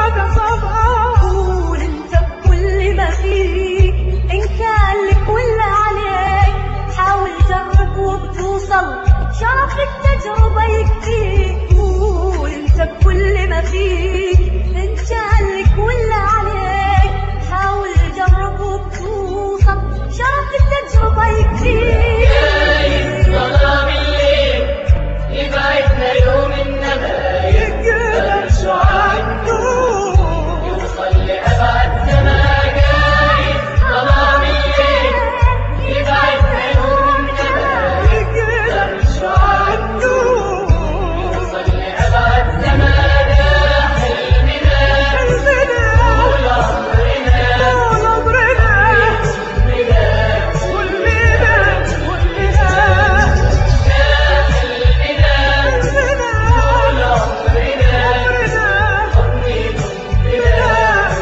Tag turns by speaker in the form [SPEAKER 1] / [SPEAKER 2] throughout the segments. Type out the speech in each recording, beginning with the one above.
[SPEAKER 1] هذا صباح
[SPEAKER 2] قول انت بكل ما فيك ان كان لك ولا عليك حاول جرب وبتوصل شرف التجربة يكفيك قول انت بكل ما فيك ان كان لك ولا عليك حاول جرب وبتوصل شرف التجربة يكفيك
[SPEAKER 3] ظلام الليل يبعدنا يوم النبايب
[SPEAKER 1] يقدر شعاع النور
[SPEAKER 3] يوصل لأبعد سما جايز ظلام الليل يبعدنا يوم النبايب
[SPEAKER 1] يقدر شعاع النور
[SPEAKER 3] يوصل لأبعد سما ده حلمنا
[SPEAKER 1] حلمنا
[SPEAKER 3] طول عمرنا
[SPEAKER 1] طول عمرنا
[SPEAKER 3] بلا
[SPEAKER 1] كلنا كلنا
[SPEAKER 3] حلمنا
[SPEAKER 1] حلمنا
[SPEAKER 3] طول عمرنا
[SPEAKER 1] عمرنا
[SPEAKER 3] حضني بلا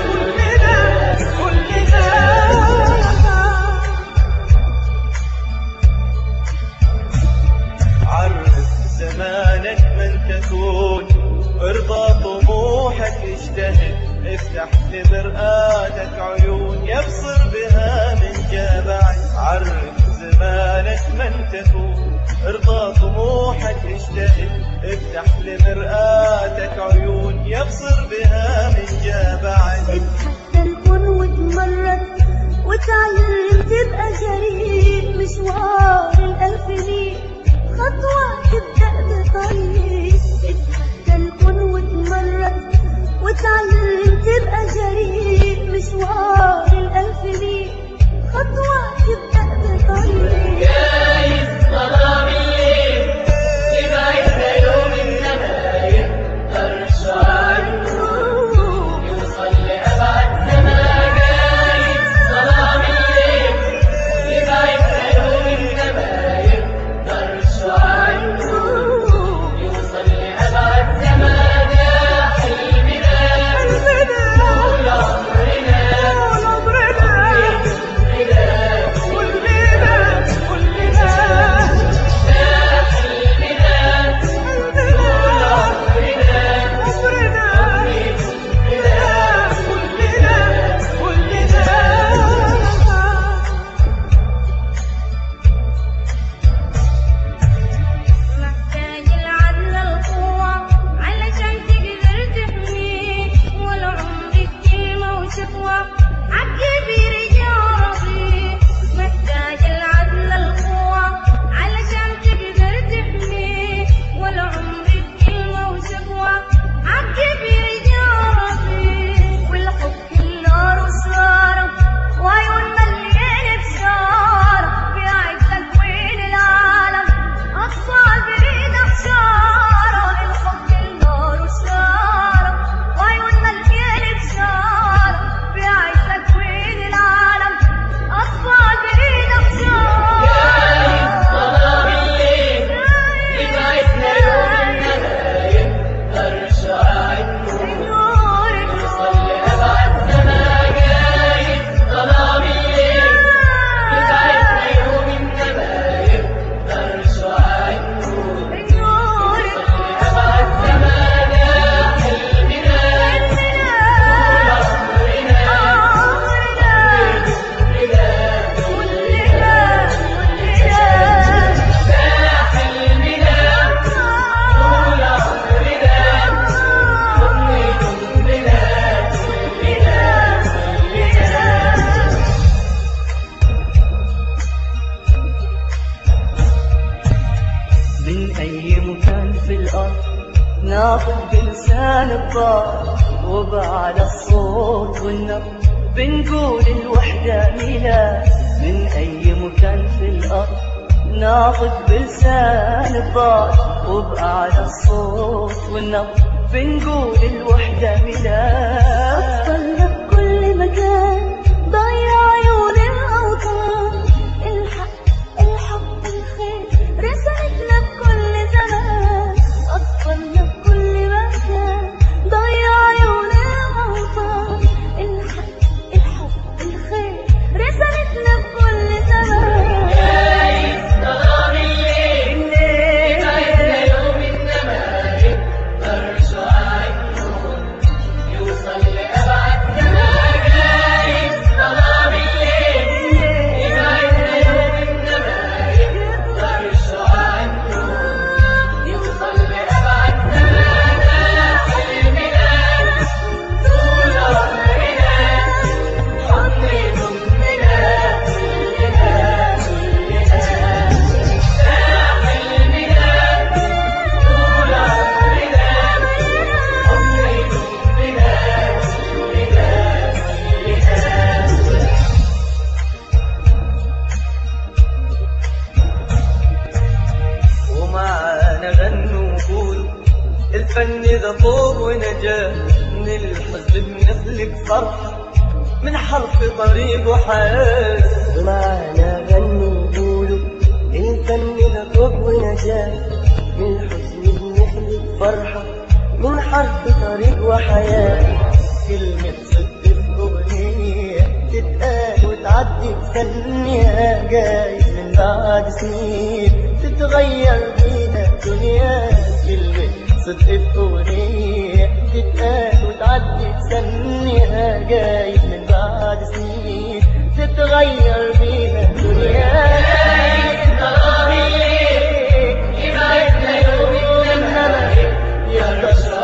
[SPEAKER 4] عرف زمانك من تكون ارضى طموحك اجتهد افتح لمرآتك عيون يبصر بها من جبعك عرف زمانك من تكون ارضى طموحك اجتهد افتح لمرآتك عيون يبصر بها من جبعك
[SPEAKER 2] اتحدى الكون واتمرد وتعلم تبقى جريء مشوار الألف ميل خطوة تبدأ بطريق اتحدى الكون واتمرد وتعلم تبقى جريء مشوار الألف ميل خطوة تبدأ بطريق
[SPEAKER 3] جايز ظلام الليل يبعدنا يوم النبايب ترشع النور يوصل لأبعد سما جايز ظلام الليل يبعدنا يوم النبايب ترشع النور يوصل لأبعد سما ده حلمنا طول عمرنا بلا حلمنا طول عمرنا
[SPEAKER 2] محتاج العدل القوة علشان تقدر تحميه والعمر بكلمة وشكوى عالكبير جاربي محتاج العدل القوة علشان تقدر تحميه والعمر بكلمة وشكوى عالكبير جاربي والحب النار وسراره وعيون مليانة بشارة بيعيش تكوين العالم أطفال بريد بشارة الحب النار وشارة وعيون مليانة بشارة بيعيش تكوين العالم أطفال بريد
[SPEAKER 3] جايز
[SPEAKER 2] بشارة
[SPEAKER 3] ظلام الليل يبعدنا يوم النبايب ترشع النور يوصل لأبعد سما جايز ظلام الليل يبعدنا يوم النبايب ترشع النور يوصل لأبعد سما ده حلمنا طول عمرنا بلا حلمنا طول عمرنا حضني بلا كلنا كلنا
[SPEAKER 5] من أي مكان في الأرض ناخد بلسان الضار وبعلى الصوت والنبض بنقول الوحدة ميلاد من أي مكان في الأرض ناخد بلسان الضار وبأعلى الصوت والنبض بنقول الوحدة ميلاد
[SPEAKER 2] أطفالنا بكل مكان ضيع عيون الأوطان الحق الحب الخير رسالتنا بكل زمان أطفالنا بكل مكان ضيع عيون الأوطان الحق الحب الخير رسالتنا بكل زمان
[SPEAKER 3] جايز ظلام الليل يبعدنا يوم النبايب ترشع النور يوصل
[SPEAKER 5] إذا طوب ونجاة من الحزن بنخلق فرحة من حرف طريق وحياة
[SPEAKER 6] معنا غنوا وقولوا الفن ده طب ونجاة من الحزن بنخلق فرحة من حرف طريق وحياة كلمة صدق في أغنية تتقال وتعدي بثانية جايز من بعد سنين تتغير بينا الدنيا كلمة صدق في أغنية تتقال وتعدي بثانية جايز من بعد سنين تتغير بينا الدنيا يا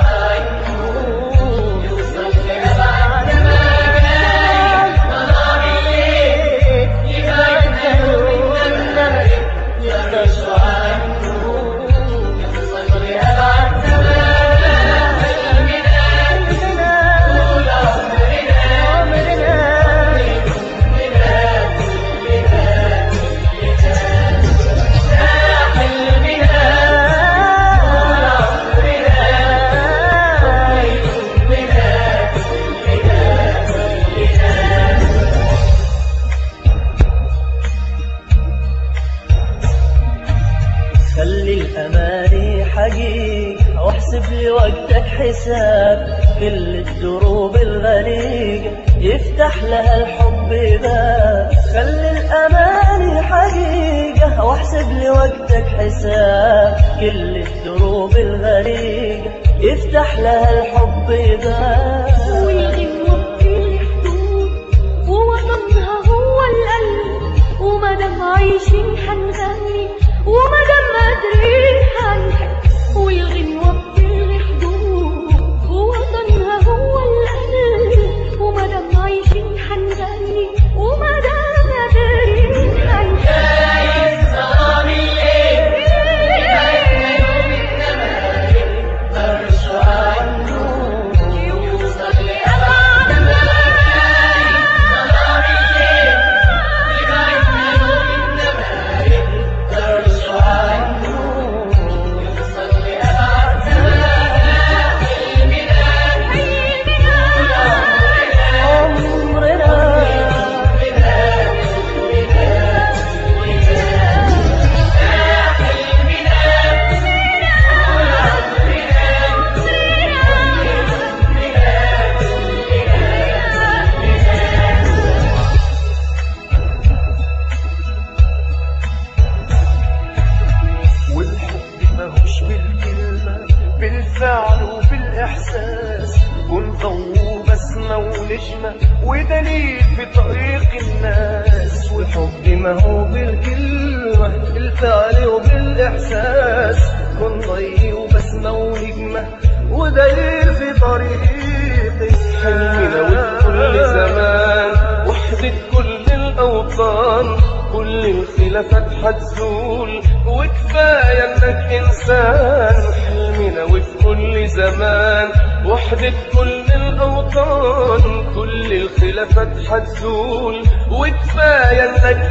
[SPEAKER 6] خلي الأماني حقيقة واحسب لي وقتك حساب كل الدروب الغريقة يفتح لها الحب باب خلي الأماني حقيقة واحسب لي وقتك حساب كل الدروب الغريقة يفتح لها الحب باب
[SPEAKER 2] والغنوة في الحدود ووطنها هو القلب ومادام عايشين حنغني ومادام قادرين حنحب والغنوة في الحدود ووطنها هو القلب ومادام عايشين حنغني ومادام قادرين حنحب
[SPEAKER 4] والحب ماهوش بالكلمة بالفعل وبالإحساس كن ضوء بسمة ونجمة ودليل في طريق الناس والحب ما هو بالكلمة بالفعل وبالإحساس كن ضوء وبسمة ونجمة ودليل في طريق
[SPEAKER 7] حلمنا وفي كل زمان وحدة كل الأوطان كل الخلافات حتزول وكفاية انك انسان حلمنا وفي كل زمان وحدة كل الأوطان كل الخلافات حتزول وكفاية انك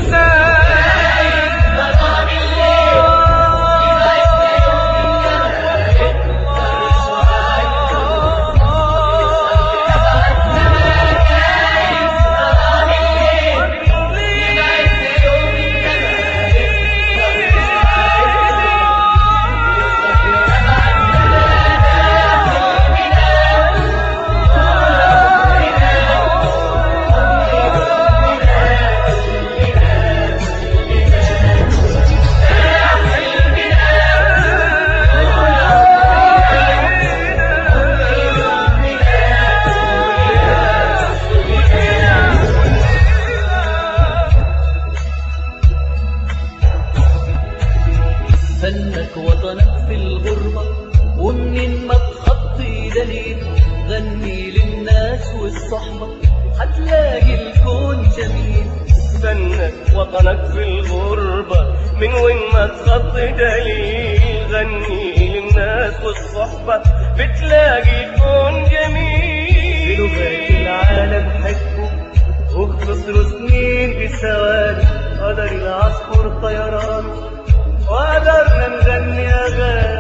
[SPEAKER 5] فنك وطنك في الغربة ومنين ما تخطي دليل غني للناس والصحبة هتلاقي الكون جميل
[SPEAKER 7] فنك وطنك في الغربة من وين ما تخطي دليل غني للناس والصحبة بتلاقي الكون جميل
[SPEAKER 4] بلغات العالم حبه واختصروا سنين بثواني قدر العصفور طيران وقدرنا نغني أغاني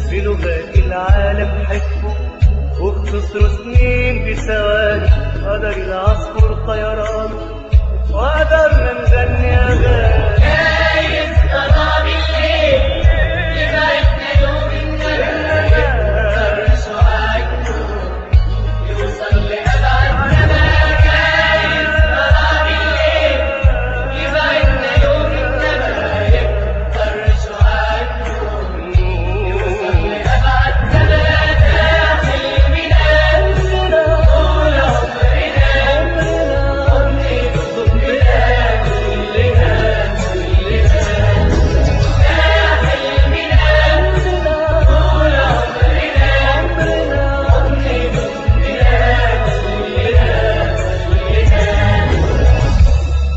[SPEAKER 4] بلغات العالم حكمه واختصروا سنين بثواني قدر العصفور طيران وقدرنا نغني اغاني
[SPEAKER 3] جايز قضاء الليل يبعدنا يوم النبي سؤال يوصل لأبعد زمان جايز قضاء الليل يبعدنا يوم النبي يكتر سؤال يوصل لأبعد زمان داخل الميلاد طول عمرنا عمري ضمنا كلنا كلنا داخل الميلاد طول عمرنا عمري ضمنا كلنا كلنا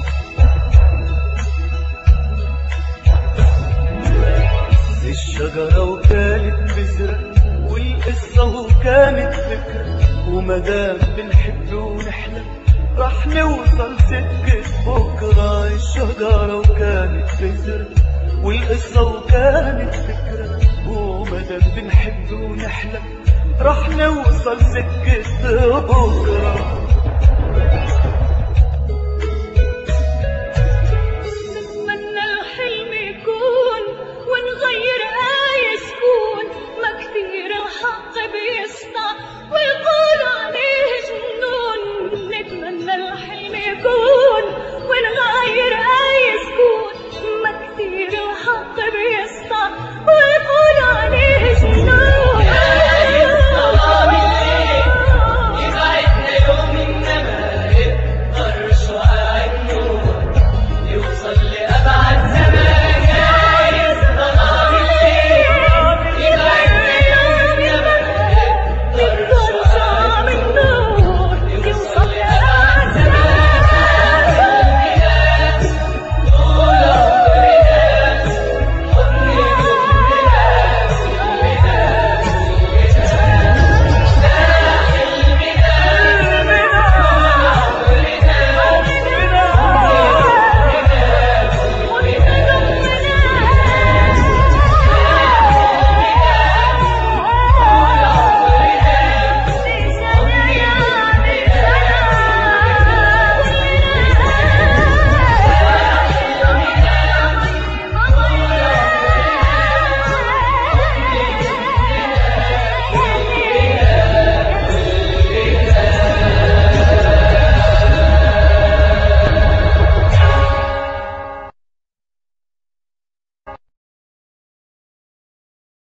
[SPEAKER 4] الشجرة وكانت بذرة والقصة وكانت فكرة ومدام بنحب ونحلم راح نوصل سكة بكرة الشجرة وكانت بذرة والقصة وكانت فكرة ومدام بنحب ونحلم راح نوصل سكة بكرة